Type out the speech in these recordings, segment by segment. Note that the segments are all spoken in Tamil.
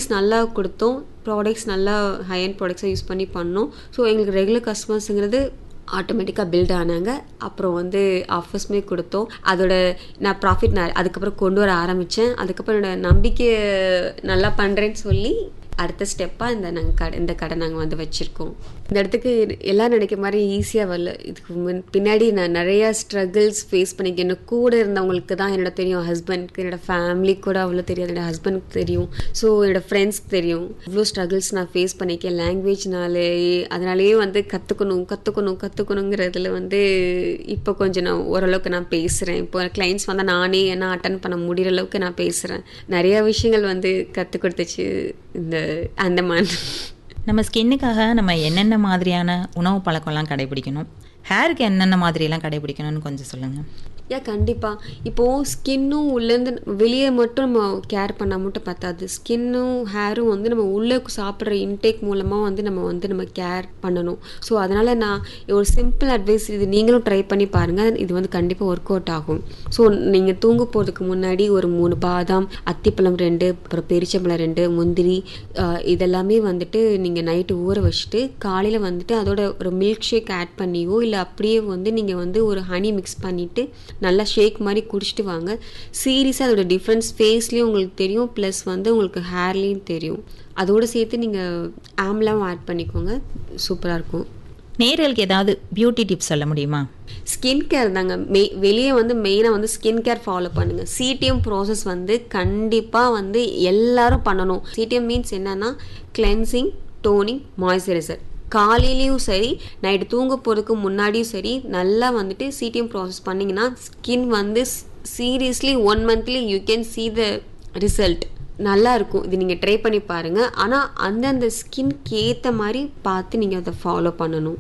நல்லா கொடுத்தோம் ப்ராடக்ட்ஸ் நல்லா ஹை அண்ட் ப்ராடக்ட்ஸை யூஸ் பண்ணி பண்ணோம் ஸோ எங்களுக்கு ரெகுலர் கஸ்டமர்ஸுங்கிறது ஆட்டோமேட்டிக்காக பில்ட் ஆனாங்க அப்புறம் வந்து ஆஃபர்ஸுமே கொடுத்தோம் அதோட நான் ப்ராஃபிட் நான் அதுக்கப்புறம் கொண்டு வர ஆரம்பித்தேன் அதுக்கப்புறம் என்னோட நம்பிக்கை நல்லா பண்ணுறேன்னு சொல்லி அடுத்த ஸ்டெப்பாக இந்த நாங்கள் கடை இந்த கடை நாங்கள் வந்து வச்சுருக்கோம் இந்த இடத்துக்கு எல்லாம் நினைக்கிற மாதிரி ஈஸியாக வரல இதுக்கு முன் பின்னாடி நான் நிறையா ஸ்ட்ரகிள்ஸ் ஃபேஸ் பண்ணிக்க என்ன கூட இருந்தவங்களுக்கு தான் என்னோட தெரியும் ஹஸ்பண்ட்க்கு என்னோட ஃபேமிலி கூட அவ்வளோ தெரியாது என்னோட ஹஸ்பண்ட்க்கு தெரியும் ஸோ என்னோட ஃப்ரெண்ட்ஸ்க்கு தெரியும் இவ்வளோ ஸ்ட்ரகிள்ஸ் நான் ஃபேஸ் பண்ணிக்கேன் லாங்குவேஜ்னாலே அதனாலேயே வந்து கற்றுக்கணும் கற்றுக்கணும் கற்றுக்கணுங்கிறதுல வந்து இப்போ கொஞ்சம் நான் ஓரளவுக்கு நான் பேசுகிறேன் இப்போ கிளைண்ட்ஸ் வந்தால் நானே என்ன அட்டன் பண்ண முடிகிற அளவுக்கு நான் பேசுகிறேன் நிறையா விஷயங்கள் வந்து கற்றுக் கொடுத்துச்சு இந்த அந்தமான் நம்ம ஸ்கின்னுக்காக நம்ம என்னென்ன மாதிரியான உணவு பழக்கம்லாம் கடைபிடிக்கணும் ஹேருக்கு என்னென்ன மாதிரியெல்லாம் கடைபிடிக்கணும்னு கொஞ்சம் சொல்லுங்கள் யா கண்டிப்பாக இப்போது ஸ்கின்னும் உள்ளேருந்து வெளியே மட்டும் நம்ம கேர் பண்ணால் மட்டும் பத்தாது ஸ்கின்னும் ஹேரும் வந்து நம்ம உள்ளே சாப்பிட்ற இன்டேக் மூலமாக வந்து நம்ம வந்து நம்ம கேர் பண்ணணும் ஸோ அதனால் நான் ஒரு சிம்பிள் அட்வைஸ் இது நீங்களும் ட்ரை பண்ணி பாருங்கள் இது வந்து கண்டிப்பாக ஒர்க் அவுட் ஆகும் ஸோ நீங்கள் தூங்க போகிறதுக்கு முன்னாடி ஒரு மூணு பாதாம் அத்திப்பழம் ரெண்டு அப்புறம் பெரிச்சம்பழம் ரெண்டு முந்திரி ஆஹ் இதெல்லாமே வந்துட்டு நீங்கள் நைட்டு ஊற வச்சுட்டு காலையில் வந்துட்டு அதோட ஒரு மில்க் ஷேக் ஆட் பண்ணியோ இல்லை அப்படியே வந்து நீங்கள் வந்து ஒரு ஹனி மிக்ஸ் பண்ணிவிட்டு நல்லா ஷேக் மாதிரி குடிச்சிட்டு வாங்க சீரியஸாக அதோட டிஃப்ரென்ஸ் ஃபேஸ்லேயும் உங்களுக்கு தெரியும் ப்ளஸ் வந்து உங்களுக்கு ஹேர்லேயும் தெரியும் அதோடு சேர்த்து நீங்கள் ஆம்லாம் ஆட் பண்ணிக்கோங்க சூப்பராக இருக்கும் நேர்களுக்கு ஏதாவது பியூட்டி டிப்ஸ் சொல்ல முடியுமா ஸ்கின் கேர் தாங்க மெய் வெளியே வந்து மெயினாக வந்து ஸ்கின் கேர் ஃபாலோ பண்ணுங்கள் சிடிஎம் ப்ராசஸ் வந்து கண்டிப்பாக வந்து எல்லாரும் பண்ணணும் சிடிஎம் மீன்ஸ் என்னன்னா கிளென்சிங் டோனிங் மாய்ஸ்சரைசர் காலையிலையும் சரி நைட்டு தூங்க போகிறதுக்கு முன்னாடியும் சரி நல்லா வந்துட்டு சிடிஎம் ப்ராசஸ் பண்ணிங்கன்னா ஸ்கின் வந்து seriously one monthly you can see the result நல்லா இருக்கும் இது நீங்கள் ட்ரை பண்ணி பாருங்கள் ஆனால் அந்தந்த ஸ்கின்க்கு ஏற்ற மாதிரி பார்த்து நீங்கள் அதை ஃபாலோ பண்ணணும்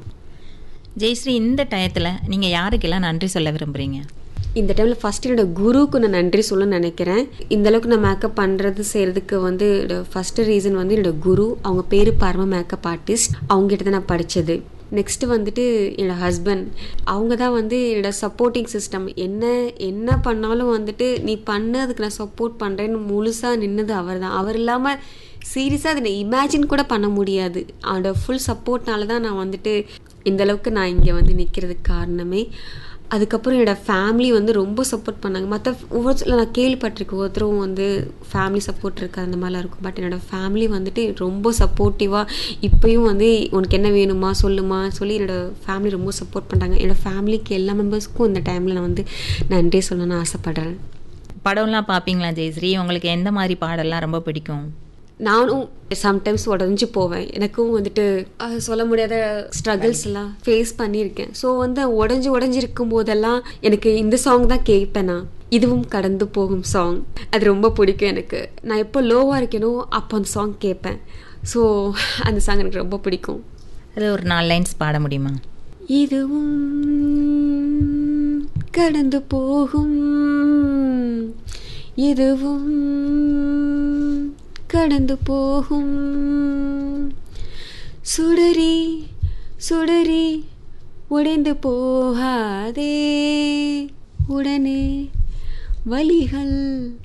ஜெயஸ்ரீ இந்த டயத்தில் நீங்கள் யாருக்கெல்லாம் நன்றி சொல்ல விரும்புகிறீங்க இந்த டைமில் ஃபஸ்ட் என்னோட குருவுக்கு நான் நன்றி சொல்ல நினைக்கிறேன் இந்த அளவுக்கு நான் மேக்கப் பண்ணுறது செய்கிறதுக்கு வந்து ஃபஸ்ட்டு ரீசன் வந்து என்னோட குரு அவங்க பேர் பரம மேக்கப் ஆர்டிஸ்ட் அவங்ககிட்ட தான் நான் படித்தது நெக்ஸ்ட்டு வந்துட்டு என்னோட ஹஸ்பண்ட் அவங்க தான் வந்து என்னோட சப்போர்ட்டிங் சிஸ்டம் என்ன என்ன பண்ணாலும் வந்துட்டு நீ பண்ணு அதுக்கு நான் சப்போர்ட் பண்ணுறேன்னு முழுசாக நின்னது அவர் தான் அவர் இல்லாமல் சீரியஸாக அதை இமேஜின் கூட பண்ண முடியாது அவனோட ஃபுல் சப்போர்ட்னால தான் நான் வந்துட்டு இந்த அளவுக்கு நான் இங்கே வந்து நிற்கிறதுக்கு காரணமே அதுக்கப்புறம் என்னோட ஃபேமிலி வந்து ரொம்ப சப்போர்ட் பண்ணாங்க மற்ற ஒவ்வொருத்தர் நான் கேள்விப்பட்டிருக்கேன் ஒவ்வொருத்தரும் வந்து ஃபேமிலி சப்போர்ட் இருக்குது அந்த மாதிரிலாம் இருக்கும் பட் என்னோட ஃபேமிலி வந்துட்டு ரொம்ப சப்போர்ட்டிவாக இப்போயும் வந்து உனக்கு என்ன வேணுமா சொல்லுமா சொல்லி என்னோட ஃபேமிலி ரொம்ப சப்போர்ட் பண்ணுறாங்க என்னோட ஃபேமிலிக்கு எல்லா மெம்பர்ஸ்க்கும் இந்த டைமில் நான் வந்து நன்றி சொல்லணும்னு ஆசைப்பட்றேன் படம்லாம் பார்ப்பீங்களா ஜெயஸ்ரீ உங்களுக்கு எந்த மாதிரி பாடல்லாம் ரொம்ப பிடிக்கும் நானும் சம்டைம்ஸ் உடஞ்சி போவேன் எனக்கும் வந்துட்டு அஹ், சொல்ல முடியாத ஸ்ட்ரகிள்ஸ் எல்லாம் ஃபேஸ் பண்ணியிருக்கேன் ஸோ வந்து உடஞ்சி உடஞ்சி இருக்கும் போதெல்லாம் எனக்கு இந்த சாங் தான் கேட்பேன் நான் இதுவும் கடந்து போகும் சாங் அது ரொம்ப பிடிக்கும் எனக்கு நான் எப்போ லோவாக இருக்கேனோ அப்போ அந்த சாங் கேட்பேன் ஸோ அந்த சாங் எனக்கு ரொம்ப பிடிக்கும் அது ஒரு நாலு லைன்ஸ் பாட முடியுமா இதுவும் கடந்து போகும் இதுவும் கடந்து போகும் சுடரி சுடரி உடைந்து போகாதே உடனே வலிகள்